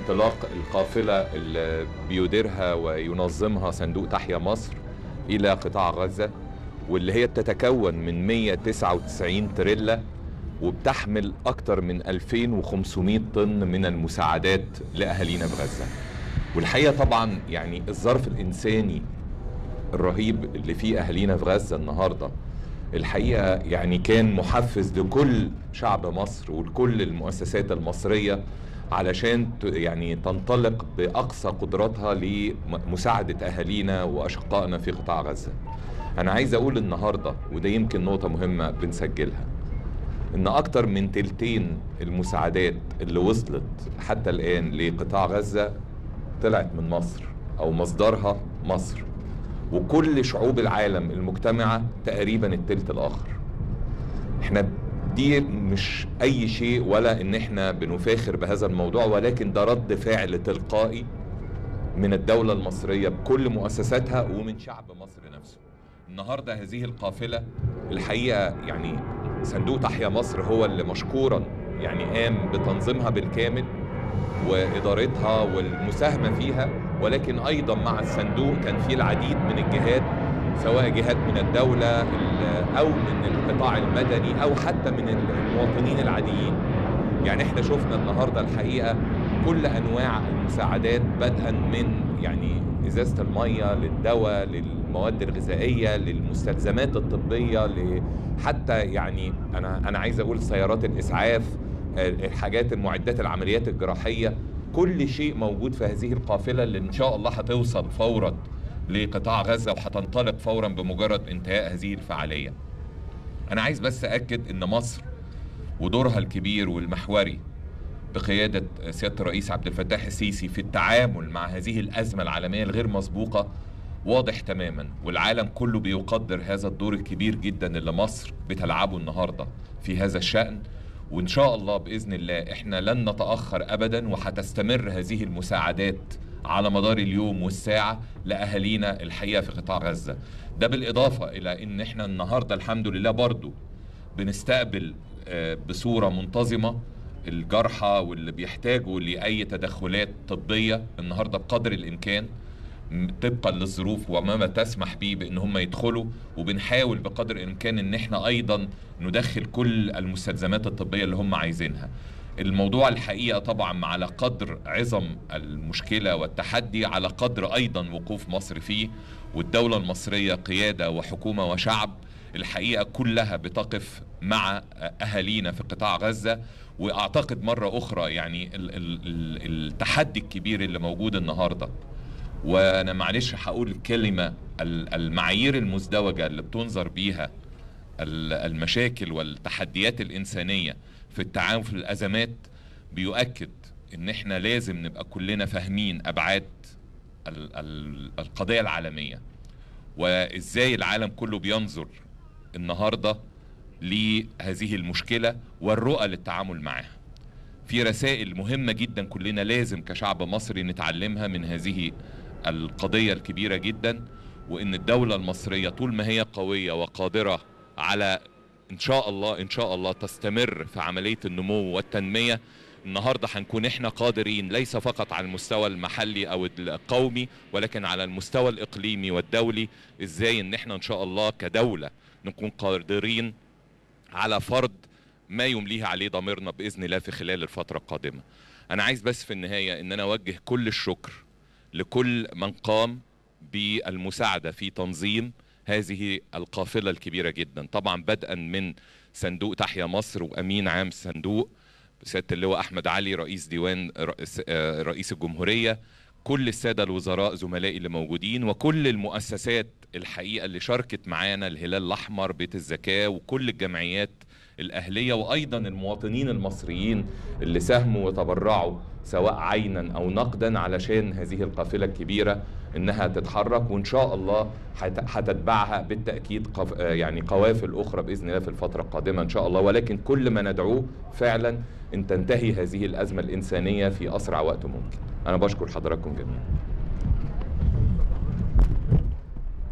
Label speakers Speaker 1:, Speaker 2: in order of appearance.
Speaker 1: انطلاق القافلة اللي بيديرها وينظمها صندوق تحيا مصر إلى قطاع غزة واللي هي بتتكون من 199 تريلا وبتحمل أكثر من 2500 طن من المساعدات لأهالينا بغزة والحقيقة طبعا يعني الظرف الإنساني الرهيب اللي فيه أهالينا في غزة النهاردة الحقيقة يعني كان محفز لكل شعب مصر ولكل المؤسسات المصرية علشان يعني تنطلق بأقصى قدراتها لمساعدة أهالينا وأشقائنا في قطاع غزة أنا عايز أقول النهاردة وده يمكن نقطة مهمة بنسجلها إن أكتر من تلتين المساعدات اللي وصلت حتى الآن لقطاع غزة طلعت من مصر أو مصدرها مصر وكل شعوب العالم المجتمعة تقريبا التلت الآخر احنا دي مش أي شيء ولا إن احنا بنفاخر بهذا الموضوع ولكن ده رد فعل تلقائي من الدولة المصرية بكل مؤسساتها ومن شعب مصر نفسه النهاردة هذه القافلة الحقيقة يعني صندوق تحيا مصر هو اللي مشكورا يعني قام بتنظيمها بالكامل وإدارتها والمساهمة فيها ولكن أيضا مع الصندوق كان في العديد من الجهات سواء جهات من الدولة أو من القطاع المدني أو حتى من المواطنين العاديين يعني احنا شفنا النهاردة الحقيقة كل أنواع المساعدات بدءا من يعني إزازة المية للدواء للمواد الغذائية للمستلزمات الطبية حتى يعني أنا أنا عايز أقول سيارات الإسعاف الحاجات المعدات العمليات الجراحية كل شيء موجود في هذه القافلة اللي إن شاء الله هتوصل فورا لقطاع غزة وهتنطلق فورا بمجرد انتهاء هذه الفعالية أنا عايز بس أكد إن مصر ودورها الكبير والمحوري بقيادة سيادة الرئيس عبد الفتاح السيسي في التعامل مع هذه الأزمة العالمية الغير مسبوقة واضح تماما والعالم كله بيقدر هذا الدور الكبير جدا اللي مصر بتلعبه النهارده في هذا الشأن وإن شاء الله بإذن الله إحنا لن نتأخر أبدا وهتستمر هذه المساعدات على مدار اليوم والساعة لأهالينا الحقيقة في قطاع غزة ده بالإضافة إلى إن إحنا النهاردة الحمد لله برضو بنستقبل بصورة منتظمة الجرحى واللي بيحتاجوا لأي تدخلات طبية النهاردة بقدر الإمكان طبقا للظروف وما تسمح به بان هم يدخلوا وبنحاول بقدر الامكان ان احنا ايضا ندخل كل المستلزمات الطبيه اللي هم عايزينها الموضوع الحقيقه طبعا على قدر عظم المشكله والتحدي على قدر ايضا وقوف مصر فيه والدوله المصريه قياده وحكومه وشعب الحقيقه كلها بتقف مع اهالينا في قطاع غزه واعتقد مره اخرى يعني التحدي الكبير اللي موجود النهارده وانا معلش هقول الكلمه المعايير المزدوجه اللي بتنظر بيها المشاكل والتحديات الانسانيه في التعامل في الازمات بيؤكد ان احنا لازم نبقى كلنا فاهمين ابعاد القضيه العالميه وازاي العالم كله بينظر النهارده لهذه المشكله والرؤى للتعامل معها في رسائل مهمه جدا كلنا لازم كشعب مصري نتعلمها من هذه القضية الكبيرة جدا وإن الدولة المصرية طول ما هي قوية وقادرة على إن شاء الله إن شاء الله تستمر في عملية النمو والتنمية النهاردة هنكون إحنا قادرين ليس فقط على المستوى المحلي أو القومي ولكن على المستوى الإقليمي والدولي إزاي إن إحنا إن شاء الله كدولة نكون قادرين على فرض ما يمليه عليه ضميرنا بإذن الله في خلال الفترة القادمة أنا عايز بس في النهاية إن أنا أوجه كل الشكر لكل من قام بالمساعده في تنظيم هذه القافله الكبيره جدا طبعا بدءا من صندوق تحيا مصر وامين عام الصندوق سياده اللواء احمد علي رئيس ديوان رئيس الجمهوريه كل الساده الوزراء زملائي اللي موجودين وكل المؤسسات الحقيقه اللي شاركت معانا الهلال الاحمر بيت الزكاه وكل الجمعيات الاهليه وايضا المواطنين المصريين اللي ساهموا وتبرعوا سواء عينا او نقدا علشان هذه القافله الكبيره انها تتحرك وان شاء الله هتتبعها بالتاكيد قف يعني قوافل اخرى باذن الله في الفتره القادمه ان شاء الله ولكن كل ما ندعوه فعلا ان تنتهي هذه الازمه الانسانيه في اسرع وقت ممكن. انا بشكر حضراتكم جميعا.